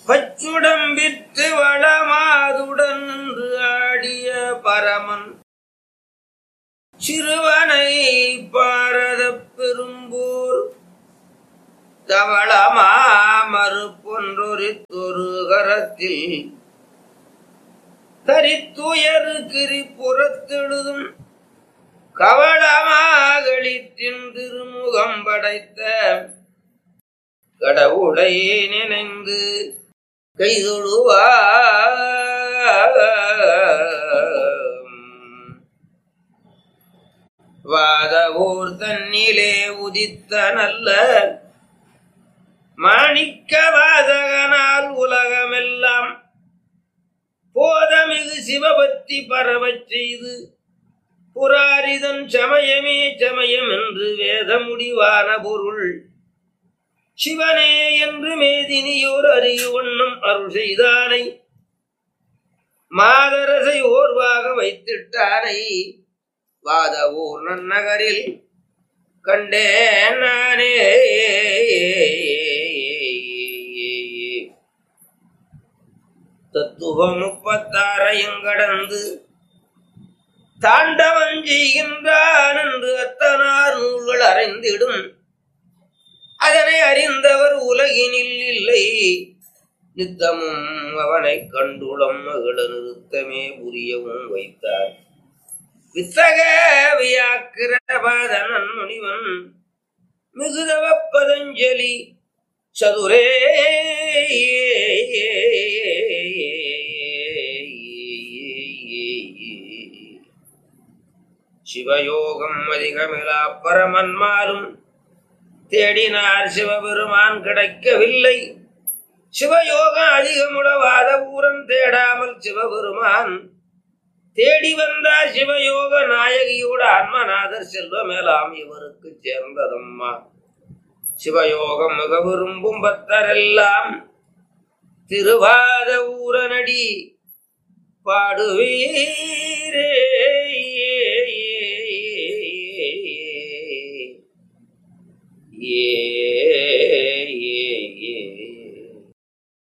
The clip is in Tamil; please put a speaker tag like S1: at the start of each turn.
S1: பச்சுடம்பிற்று வளமாதுடன் நின்று ஆடிய பரமன் சிறுவனை பாரதப் பெரும்போர் தவளமா மறுப்பொன்றொரு கரத்தில் தரித்துயர் கிரி புறத்தெழுதும் கவளமாகளிற்றின் திருமுகம் படைத்த கடவுளை நினைந்து கைதொழுவாம் வாத ஊர் தன்னிலே உதித்த நல்ல மாணிக்க வாதகனால் உலகமெல்லாம் போதமிகு சிவபக்தி பரவச் செய்து புராரிதன் சமயமே சமயம் என்று வேத முடிவான பொருள் சிவனே என்று மேதினியோர் அறிய ஒண்ணும் அருள் செய்தானை மாதரசை ஓர்வாக வைத்திட்டானை வாத ஊர் நன்னகரில் கண்டேன் நானே தத்துவம் முப்பத்தாறையும் கடந்து தாண்டவம் செய்கின்றான் என்று அத்தனார் நூல்கள் அறிந்திடும் அதனை அறிந்தவர் உலகினில் இல்லை நித்தமும் அவனை கண்டுளம் மகிழ நிறுத்தமே புரியவும் வைத்தார் வித்தக வியாக்கிரபாதனன் முனிவன் மிகுதவ பதஞ்சலி சதுரே சிவயோகம் அதிகமிலா பரமன்மாலும் தேடினார் சிவபெருமான் கிடைக்கவில்லை சிவயோகம் அதிகமுளவாத ஊரன் தேடாமல் சிவபெருமான் தேடி வந்தார் சிவயோக நாயகியோட ஆன்மநாதர் செல்வமேலாம் இவருக்கு சேர்ந்ததம்மா சிவயோகம் மிக விரும்பும் பக்தரெல்லாம் திருவாத ஊரனடி பாடுவீரே